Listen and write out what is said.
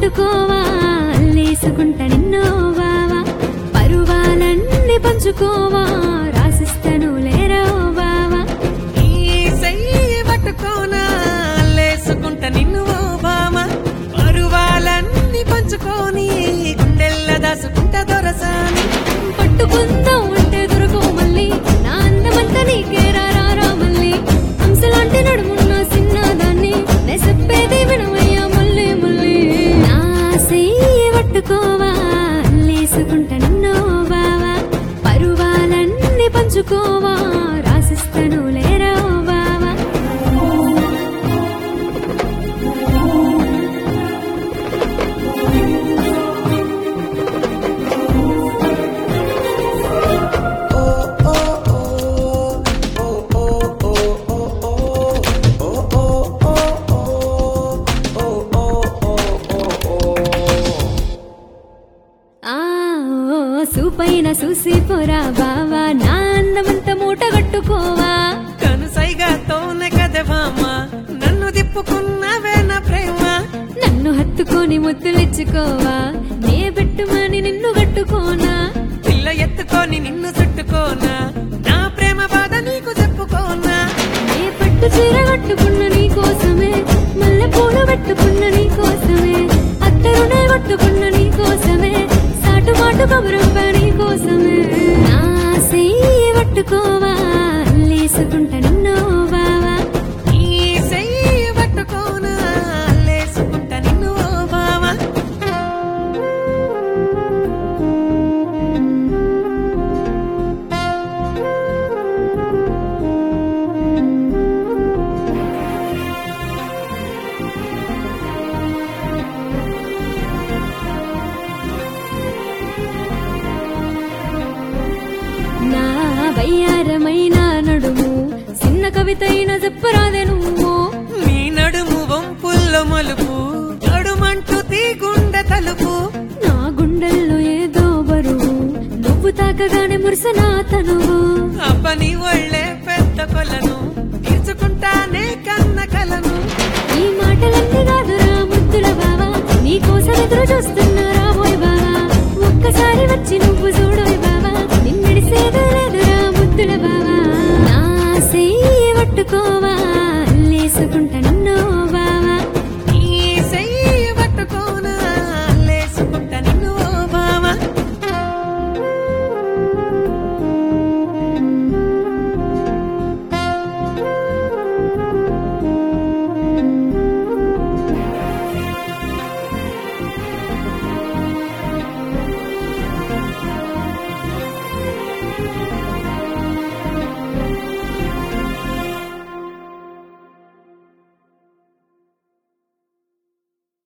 పట్టుకోవా అల్లేసుకుంట నిన్నో బావా పరువాలన్నీ పంచుకోవా రాసిస్తను లేరో బావా ఈ చెయ్యి పట్టుకోనా లేసుకుంట నిన్ను ఓ భామ పరువాలన్నీ పంచుకొని గుండెల్ల దాసుకుంట దొరసాని పట్టుకుందాం అంటే దొరకవు మళ్ళీ నా అందమంతా నీకే రారా మళ్ళీ హంసలాంటి నడుమున్న చిన్నదాన్ని నే చెప్పేది వినవయ్యా మళ్ళీ మళ్ళీ నా చెయ్యి పట్టుకోవా అల్లేసుకుంట నిన్నో బావా పరువాలన్నీ పంచుకోవా రాసిస్తను లేరో బావా ఆ ఓ, సూపైన చూసి పోరా బావా నా అందమంతా మూట కట్టుకోవా కనుసైగాతోనే కదే భామ నన్ను దిప్పుకున్నవే నా ప్రేమ నన్ను హత్తుకొని ముద్దులిచ్చుకోవా నే పెట్టుమని నిన్ను కట్టుకోనా పిల్ల ఎత్తుకొని నిన్ను చుట్టుకోనా నా ప్రేమ బాధ నీకు చెప్పుకోనా నే పట్టు చీర కట్టుకున్న నీ కోసమే మల్లె పూలు పెట్టుకున్న నీ కోసమే అత్తరునే కట్టుకున్న నీ కోసమే సాటు మాటు కబురంప నీ కోసమే నా చెయ్యి పట్టుకోవా అల్లేసుకుంట నిన్నో బావా ఈ చెయ్యి పట్టుకోనా లేసుకుంటా నిన్ను ఓ భామ నా వయ్యారమైన నడుము చిన్న కవితైన చెప్పరాదే నువ్వు నీ నడుము వంపుల్లో మలుపు నడుమంటూ తీ గుండె తలుపు నా గుండెల్లో ఏదో బరువు నువ్వు తాకగానే మురిసనా తనువు అబ్బ నీ ఒళ్ళే పెద్ద కొలను తీర్చుకుంటానే కన్న కలను ఈ మాటలన్నీ కాదురా ముద్దుల బావా నీ కోసం ఎదురు చూస్తూ